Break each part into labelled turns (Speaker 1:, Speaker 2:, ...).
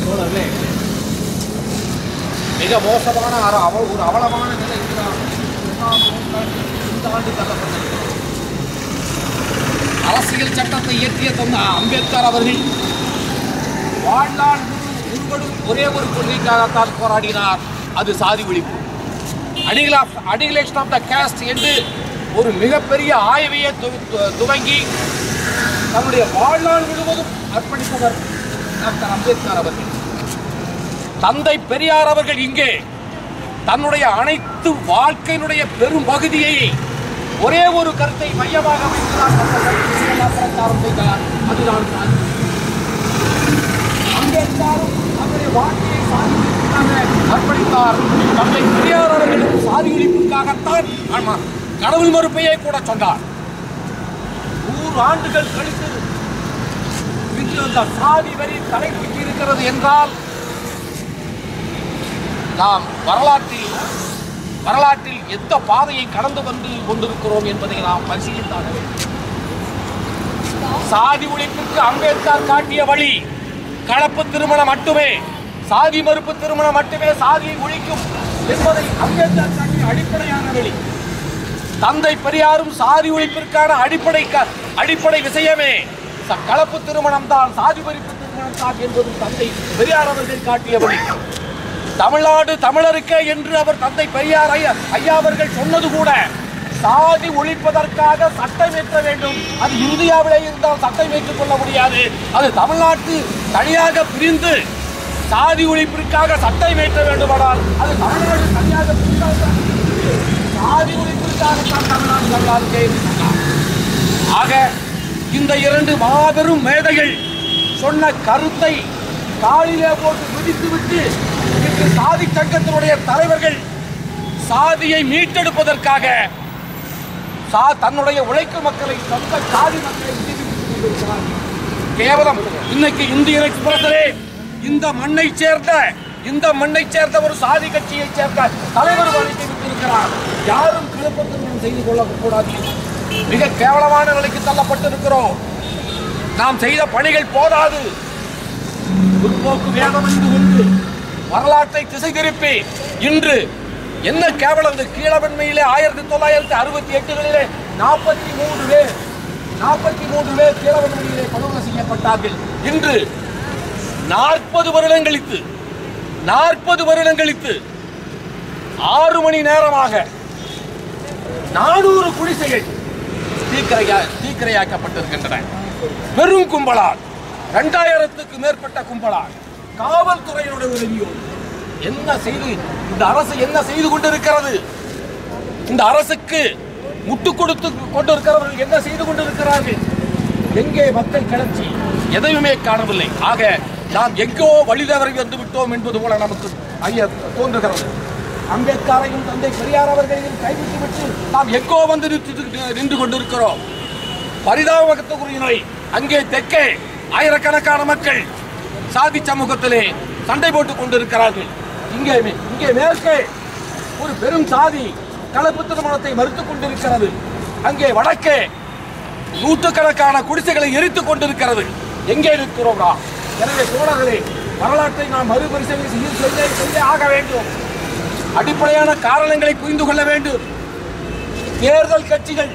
Speaker 1: தோழர்களே மிக மோசமான அர- அவ- ஒரு அவலமான நிலை இதுதான் இரண்டாம் நூற்றாண்டில் இந்த ஆண்டு தள்ளப்பட்டிருக்கிறது அரசியல் சட்டத்தை இயற்றிய தந்த அம்பேத்கர் அவர்கள் வாழ்நாள் முழு- முழுவதும் ஒரே ஒரு கொள்கைக்காகத்தான் போராடினார் அது சாதி ஒழிப்பு அடிகள் of abolition of the caste என்று ஒரு மிகப்பெரிய ஆய்வையே து- து- துவங்கி தன்னுடைய வாழ்நாள் முழுவதும் அர்ப்பணித்தவர் டாக்டர் அம்பேத்கர் அவர்கள் தந்தை பெரியார் அவர்கள் இங்கே தன்னுடைய அனைத்து வாழ்க்கையினுடைய பெரும் பகுதியை ஒரே ஒரு கருத்தை மையமாக வைத்துதான் தந்த கருத்துக்களை பிரச்சாரம் செய்தார் அதுதான் சாதி. அம்பேத்கரும் தன்னுடைய வாழ்க்கையை சாதி ஒழிப்புக்காக அர்ப்பணித்தார் தந்தை பெரியார் அவர்களும் சாதி ஒழிப்புக்காகத்தான் ஆமா கடவுள் மறுப்பையே கூட சொன்னார் நூறு ஆண்டுகள் கழித்து இன்று அந்த சாதி வரி தலைப்பிட்டு இருக்கிறது என்றால் நாம் வரலாற்றில் வரலாற்றில் எந்த பாதையை கடந்து வந்து கொண்டிருக்கிறோம் என்பதை நாம் பரிசீலித்தாக வேண்டும் சாதி ஒழிப்புக்கு அம்பேத்கர் காட்டிய வழி கலப்பு திருமணம் மட்டுமே சாதி மறுப்பு திருமணம் மட்டுமே சாதியை ஒழிக்கும் என்பதை அம்பேத்கர் காட்டிய அடிப்படையான வழி தந்தை பெரியாரும் சாதி ஒழிப்பிற்கான அடிப்படை க- அடிப்படை விஷயமே ச- கலப்பு திருமணம் தான் சாதி ஒழிப்பு திருமணம் தான் என்பது தந்தை பெரியார் அவர்கள் காட்டிய வழி தமிழ்நாடு தமிழருக்கே என்று அவர் தந்தை பெரியார் ஐயா ஐயா அவர்கள் சொன்னது கூட சாதி ஒழிப்பதற்காக சட்டம் இயற்ற வேண்டும் அது இந்தியாவிலே இருந்தால் சட்டம் ஏற்றுக் கொள்ள முடியாது அது தமிழ்நாட்டு தனியாக பிரிந்து சாதி ஒழிப்பிற்காக சட்டம் ஏற்ற வேண்டுமானால் அது தமிழ்நாடு தனியாக பிரிந்தால் தான் சாதி ஒழிப்பிற்காகத்தான் தமிழ்நாடு தமிழ்நாடு என்று சொன்னார் ஆக இந்த இரண்டு மாபெரும் மேதைகள் சொன்ன கருத்தை காலிலே போட்டு விதித்துவிட்டு இன்று சாதி சங்கத்தினுடைய தலைவர்கள் சாதியை மீட்டெடுப்பதற்காக சா தன்னுடைய உழைக்கும் மக்களை சொந்த சாதி மக்களை விதிவித்துக் கொண்டிருக்கிறார்கள். கேவலம் இன்னைக்கு இந்திய எக்ஸ்பிரஸிலே இந்த மண்ணை சேர்ந்த இந்த மண்ணை சேர்ந்த ஒரு சாதி கட்சியை சேர்ந்த தலைவர் வழங்கி விட்டிருக்கிறார் யாரும் கலப்பு திருமணம் செய்து கொள்ளக்கூடாது மிக கேவலமான நிலைக்கு தள்ளப்பட்டிருக்கிறோம் நாம் செய்த பணிகள் போதாது முற்போக்கு வேதம் என்று கொண்டு வரலாற்றை திசை திருப்பி இன்று என்ன கேவலம் இந்த கீழவன்மையிலே ஆயிரத்தி தொள்ளாயிரத்தி அறுபத்தி எட்டுகளிலே நாற்பத்தி மூன்று பேர் நாற்பத்தி மூன்று பேர் கீழவன்மையிலே படுகொலை செய்யப்பட்டார்கள் இன்று நாற்பது வருடம் கழித்து நாற்பது வருடம் கழித்து ஆறு மணி நேரமாக நானூறு குடிசைகள் தீக்கிரையா தீக்கிரையாக்கப்பட்டிருக்கின்றன பெரும் கும்பலால் இரண்டாயிரத்துக்கு மேற்பட்ட கும்பலால் காவல்துறையினுடைய உதவியோடு என்ன செய்து இந்த அரசு என்ன செய்து கொண்டிருக்கிறது இந்த அரசுக்கு முட்டு கொடுத்து கொண்டிருக்கிறவர்கள் என்ன செய்து கொண்டிருக்கிறார்கள் எங்கே மக்கள் கிளர்ச்சி எதையுமே காணவில்லை ஆக நாம் எங்கோ வழி தவறி வந்து விட்டோம் என்பது போல நமக்கு ஐயா தோன்றுகிறது அம்பேத்கரையும் தந்தை பெரியார் அவர்களையும் கைவிட்டு விட்டு நாம் எங்கோ வந்து நின்று நின்று கொண்டிருக்கிறோம் பரிதாபத்துக்குரிய நிலை அங்கே தெற்கே ஆயிரக்கணக்கான மக்கள் சாதி சமூகத்திலே சண்டை போட்டுக் கொண்டிருக்கிறார்கள் இங்கே மே- இங்கே மேற்கே ஒரு பெரும் சாதி கலப்பு திருமணத்தை மறுத்துக் கொண்டிருக்கிறது அங்கே வடக்கே நூற்றுக்கணக்கான குடிசைகளை எரித்துக் கொண்டிருக்கிறது எங்கே இருக்கிறோம் நாம் எனவே தோழர்களே வரலாற்றை நாம் மறுபரிசீலனை செய்ய செய்ய செய்ய ஆக வேண்டும் அடிப்படையான காரணங்களை புரிந்து கொள்ள வேண்டும் தேர்தல் கட்சிகள்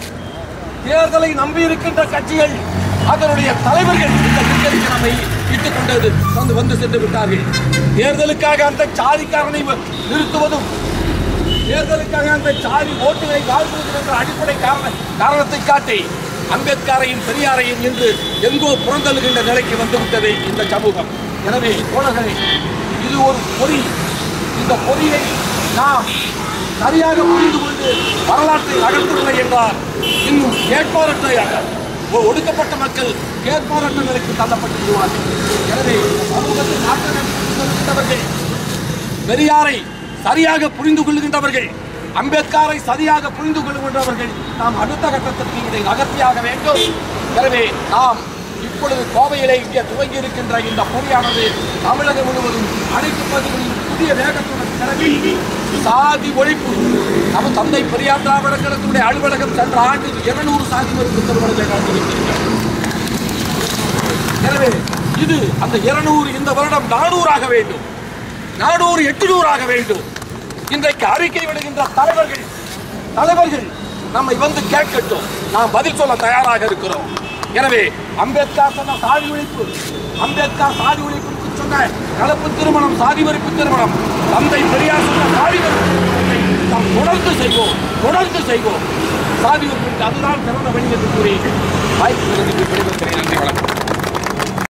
Speaker 1: தேர்தலை நம்பி இருக்கின்ற கட்சிகள் அதனுடைய தலைவர்கள் இந்த சிக்கலுக்கு நம்மை இட்டுக் கொண்டது வந்து வந்து சென்று விட்டார்கள் தேர்தலுக்காக அந்த சாதிக்காரனை நிறுத்துவதும் தேர்தலுக்காக அந்த சாதி ஓட்டுகளை வாழ்த்துவதும் என்ற அடிப்படை காரண காரணத்தை காட்டி அம்பேத்கரையும் பெரியாரையும் இன்று எங்கோ புறந்தள்ளுகின்ற நிலைக்கு வந்துவிட்டது இந்த சமூகம் எனவே தோழர்களே இது ஒரு பொறி இந்த பொறியை நாம் சரியாக புரிந்து கொண்டு வரலாற்றை நகர்த்தவில்லை என்றால் இன்னும் கேட்பாரற்ற ஒ- ஒடுக்கப்பட்ட மக்கள் கேட்பாரற்ற நிலைக்கு தள்ளப்பட்டு விடுவார்கள் எனவே இந்த சமூகத்தில் மாற்றம் கொண்டிருக்கின்றவர்கள் பெரியாரை சரியாக புரிந்து கொள்கின்றவர்கள் அம்பேத்கரை சரியாக புரிந்து கொள்கின்றவர்கள் நாம் அடுத்த கட்டத்திற்கு இதை நகர்த்தியாக வேண்டும் எனவே நாம் இப்பொழுது கோவையிலே இங்கே துவங்கி இருக்கின்ற இந்த பொறியானது தமிழகம் முழுவதும் அனைத்து பகுதிகளிலும் புதிய வேகத்துடன் கிளம்பி சாதி ஒழிப்பு நம்ம தந்தை பெரியார் திராவிட கழகத்தினுடைய அலுவலகம் சென்ற ஆண்டு இருநூறு சாதி மறுப்பு திருமணத்தை நடத்தி வைத்திருக்கிறது எனவே இது அந்த இருநூறு இந்த வருடம் நானூறாக வேண்டும் நானூறு எட்டுநூறாக வேண்டும் இன்றைக்கு அறிக்கை விடுகின்ற தலைவர்கள் தலைவர்கள் நம்மை வந்து கேட்கட்டும் நாம் பதில் சொல்ல தயாராக இருக்கிறோம் எனவே அம்பேத்கர் சொன்ன சாதி ஒழிப்பு அம்பேத்கர் சாதி ஒழிப்புக்கு சொன்ன கலப்பு திருமணம் சாதி ஒழிப்பு திருமணம் தந்தை பெரியார் சொன்ன சாதி ஒழிப்பு நாம் தொடர்ந்து செய்வோம் தொடர்ந்து செய்வோம் சாதி ஒழிப்பு அதுதான் சிறந்த வழி என்று கூறி வாய்ப்பு விடுவிக்கிறேன் நன்றி வணக்கம்